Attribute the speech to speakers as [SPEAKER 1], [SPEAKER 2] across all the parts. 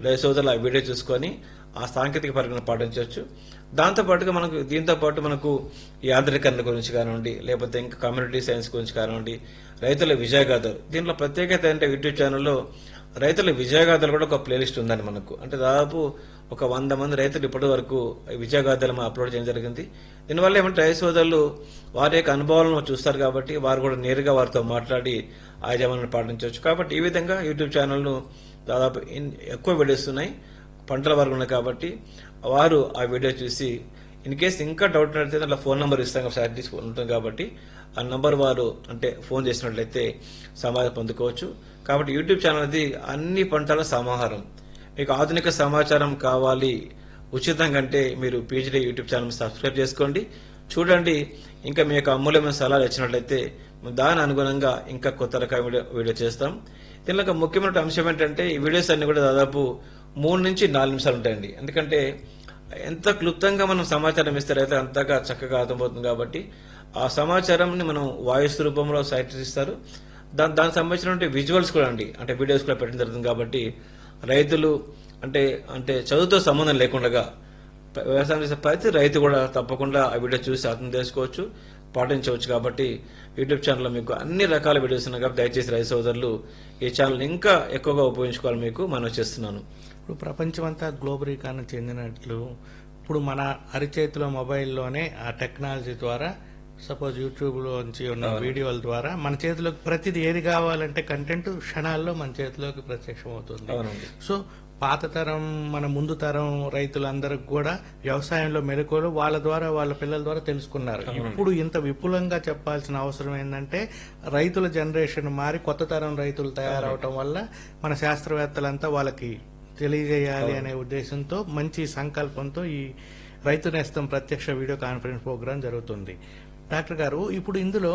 [SPEAKER 1] రైతు సోదరులు ఆ వీడియో చూసుకొని ఆ సాంకేతిక పరిజ్ఞానం పాటించవచ్చు దాంతో పాటుగా మనకు దీంతో పాటు మనకు ఈ ఆధునీకరణ గురించి కానివ్వండి లేకపోతే ఇంకా కమ్యూనిటీ సైన్స్ గురించి కానివ్వండి రైతుల విజయగాథలు దీంట్లో ప్రత్యేకత ఏంటంటే యూట్యూబ్ ఛానల్లో రైతుల విజయగాథలు కూడా ఒక ప్లేలిస్ట్ ఉందండి మనకు అంటే దాదాపు ఒక వంద మంది రైతులు ఇప్పటి వరకు ఈ విజయగాథలు మనం అప్లోడ్ చేయడం జరిగింది దీనివల్ల ఏమంటే రైతు సోదరులు వారి యొక్క అనుభవాలను చూస్తారు కాబట్టి వారు కూడా నేరుగా వారితో మాట్లాడి ఆ యజమానులను పాటించవచ్చు కాబట్టి ఈ విధంగా యూట్యూబ్ ఛానల్ను దాదాపు ఇన్- ఎక్కువ వీడియోస్ ఉన్నాయి పంటల వరకు ఉన్నాయి కాబట్టి వారు ఆ వీడియో చూసి ఇన్ కేసు ఇంకా డౌట్ అయితే దాంట్లో ఫోన్ నెంబర్ ఇస్తాం సాటిస్ ఉంటుంది కాబట్టి ఆ నంబర్ వారు అంటే ఫోన్ చేసినట్లయితే సమాచారం పొందుకోవచ్చు కాబట్టి యూట్యూబ్ ఛానల్ అనేది అన్ని పంటల సమాహారం మీకు ఆధునిక సమాచారం కావాలి ఉచితంగా అంటే మీరు పీజీడీ యూట్యూబ్ ఛానల్ సబ్స్క్రైబ్ చేసుకోండి చూడండి ఇంకా మీ యొక్క అమూల్యమైన సలహాలు ఇచ్చినట్లయితే దాని అనుగుణంగా ఇంకా కొత్త రకమైన వీడియో వీడియో చేస్తాం దీనిలో ఒక ముఖ్యమైన అంశం ఏంటంటే ఈ వీడియోస్ అన్ని కూడా దాదాపు మూడు నుంచి నాలుగు నిమిషాలు ఉంటాయండి ఎందుకంటే ఎంత క్లుప్తంగా మనం సమాచారం ఇస్తే అయితే అంతగా చక్కగా అర్థమవుతుంది కాబట్టి ఆ సమాచారాన్ని మనం వాయిస్ రూపంలో సైట్ ఇస్తారు దాని దానికి సంబంధించిన విజువల్స్ కూడా అండి అంటే వీడియోస్ కూడా పెట్టడం జరుగుతుంది కాబట్టి రైతులు అంటే అంటే చదువుతో సంబంధం లేకుండా వ్యవసాయం చేసే ప్రతి రైతు కూడా తప్పకుండా ఆ వీడియో చూసి అర్థం చేసుకోవచ్చు పాటించవచ్చు కాబట్టి యూట్యూబ్ ఛానల్లో మీకు అన్ని రకాల వీడియోస్ ఉన్నాయి కాబట్టి దయచేసి రైతు సోదరులు ఈ ఛానల్ ఇంకా ఎక్కువగా ఉపయోగించుకోవాలి మీకు మనం చేస్తున్నాను
[SPEAKER 2] ఇప్పుడు ప్రపంచమంతా గ్లోబరీకరణ చెందినట్లు ఇప్పుడు మన అరిచేతిలో మొబైల్లోనే ఆ టెక్నాలజీ ద్వారా సపోజ్ యూట్యూబ్లోంచి ఉన్న వీడియోల ద్వారా మన చేతిలోకి ప్రతిది ఏది కావాలంటే కంటెంట్ క్షణాల్లో మన చేతిలోకి ప్రత్యక్షం అవుతుంది
[SPEAKER 1] అవునండి
[SPEAKER 2] సో పాత తరం మన ముందు తరం రైతులందరికి కూడా వ్యవసాయంలో మెలకువలు వాళ్ళ ద్వారా వాళ్ళ పిల్లల ద్వారా తెలుసుకున్నారు ఇప్పుడు ఇంత విపులంగా చెప్పాల్సిన అవసరం ఏంటంటే రైతుల జనరేషన్ మారి కొత్త తరం రైతులు తయారవటం వల్ల మన శాస్త్రవేత్తలంతా వాళ్ళకి తెలియజేయాలి అనే ఉద్దేశంతో మంచి సంకల్పంతో ఈ రైతు నేస్తం ప్రత్యక్ష వీడియో కాన్ఫరెన్స్ ప్రోగ్రాం జరుగుతుంది డాక్టర్ గారు ఇప్పుడు ఇందులో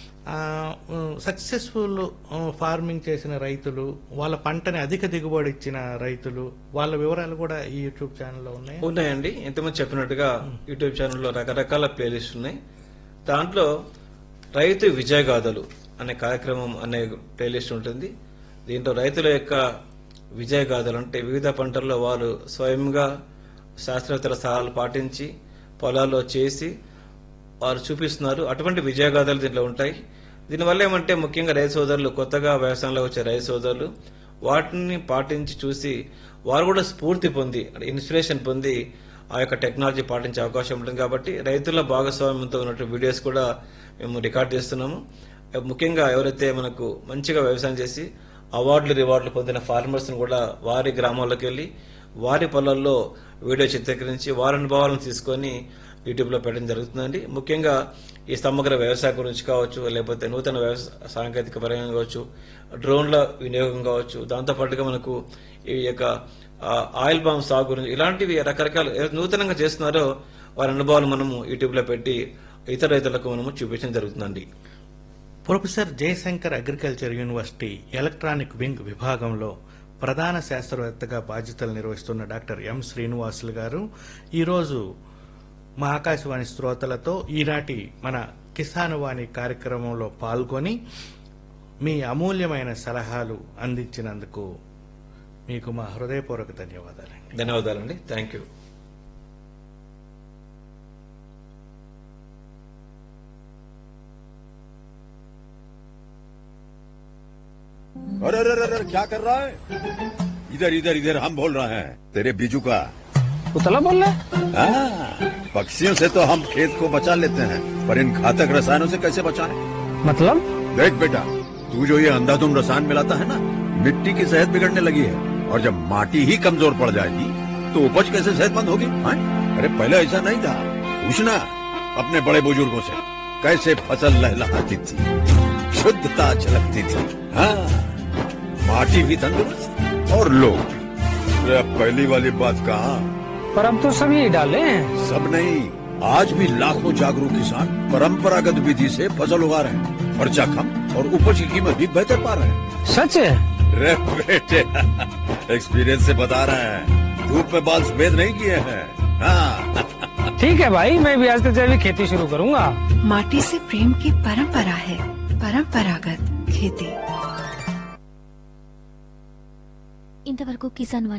[SPEAKER 2] సక్సెస్ఫుల్ ఫార్మింగ్ చేసిన రైతులు వాళ్ళ పంటని అధిక దిగుబడి ఇచ్చిన రైతులు వాళ్ళ వివరాలు కూడా ఈ యూట్యూబ్ ఛానల్లో ఉన్నాయి
[SPEAKER 1] ఉన్నాయండి ఇంతకుముందు చెప్పినట్టుగా యూట్యూబ్ ఛానల్లో రకరకాల ప్లేలిస్ట్ ఉన్నాయి దాంట్లో రైతు విజయగాథలు అనే కార్యక్రమం అనే ప్లేలిస్ట్ ఉంటుంది దీంట్లో రైతుల యొక్క విజయగాథలు అంటే వివిధ పంటల్లో వారు స్వయంగా శాస్త్రవేత్తల సలహాలు పాటించి పొలాల్లో చేసి వారు చూపిస్తున్నారు అటువంటి విజయగాథలు దీంట్లో ఉంటాయి దీనివల్ల ఏమంటే ముఖ్యంగా రైతు సోదరులు కొత్తగా వ్యవసాయంలో వచ్చే రైతు సోదరులు వాటిని పాటించి చూసి వారు కూడా స్ఫూర్తి పొంది ఇన్స్పిరేషన్ పొంది ఆ యొక్క టెక్నాలజీ పాటించే అవకాశం ఉంటుంది కాబట్టి రైతుల భాగస్వామ్యంతో ఉన్నట్టు వీడియోస్ కూడా మేము రికార్డ్ చేస్తున్నాము ముఖ్యంగా ఎవరైతే మనకు మంచిగా వ్యవసాయం చేసి అవార్డులు రివార్డులు పొందిన ఫార్మర్స్ని కూడా వారి గ్రామాల్లోకి వెళ్ళి వారి పొలాల్లో వీడియో చిత్రీకరించి వారి అనుభవాలను తీసుకొని యూట్యూబ్లో పెట్టడం జరుగుతుందండి ముఖ్యంగా ఈ సమగ్ర వ్యవసాయం గురించి కావచ్చు లేకపోతే నూతన వ్యవసాయ సాంకేతిక పరంగా కావచ్చు డ్రోన్ల వినియోగం కావచ్చు దాంతోపాటుగా మనకు ఈ యొక్క ఆ, ఆయిల్ బాంబ్ సాగు గురించి ఇలాంటివి రకరకాల ఏవైతే నూతనంగా చేస్తున్నారో వారి అనుభవాలు మనము యూట్యూబ్లో పెట్టి ఇతర రైతులకు మనము చూపించడం జరుగుతుందండి
[SPEAKER 2] professor Jayashankar agriculture university electronic wing విభాగంలో ప్రధాన శాస్త్రవేత్తగా బాధ్యతలు నిర్వహిస్తున్న డాక్టర్ ఎం శ్రీనివాసులు గారు ఈరోజు మా ఆకాశవాణి శ్రోతలతో ఈనాటి మన కిసాన్ వాణి కార్యక్రమంలో పాల్గొని మీ అమూల్యమైన సలహాలు అందించినందుకు మీకు మా హృదయపూర్వక ధన్యవాదాలు
[SPEAKER 1] ధన్యవాదాలండి థ్యాంక్ యూ
[SPEAKER 3] अरे अरे अरे अरे, क्या कर रहा है इधर इधर इधर हम बोल रहे हैं तेरे बीजू का
[SPEAKER 4] उतला बोल रहा है
[SPEAKER 3] हाँ, पक्षियों से तो हम खेत को बचा लेते हैं पर इन घातक रसायनों से कैसे बचाएं?
[SPEAKER 4] मतलब
[SPEAKER 3] देख बेटा तू जो ये अंधाधुंध रसायन मिलाता है ना मिट्टी की सेहत बिगड़ने लगी है और जब माटी ही कमजोर पड़ जाएगी तो उपज कैसे सेहतमंद होगी हाँ? अरे पहले ऐसा नहीं था पूछना अपने बड़े बुजुर्गों से कैसे फसल लहलहाती थी शुद्धता झलकती थी हाँ माटी भी तंदुरुस्त और लोग अरे अब पहली वाली बात कहा
[SPEAKER 4] पर अब तो सभी डाले हैं
[SPEAKER 3] सब नहीं आज भी लाखों जागरूक किसान परंपरागत विधि से फसल उगा रहे हैं खर्चा कम और उपज की कीमत भी बेहतर पा रहे हैं
[SPEAKER 4] सच है
[SPEAKER 3] रे बेटे एक्सपीरियंस से बता रहे हैं धूप में बाल सफेद नहीं किए हैं हाँ
[SPEAKER 4] ठीक है भाई मैं भी आज से जैविक खेती शुरू करूंगा
[SPEAKER 5] माटी से प्रेम की परंपरा है परंपरागत खेती
[SPEAKER 6] ఇంతవరకు కిసాన్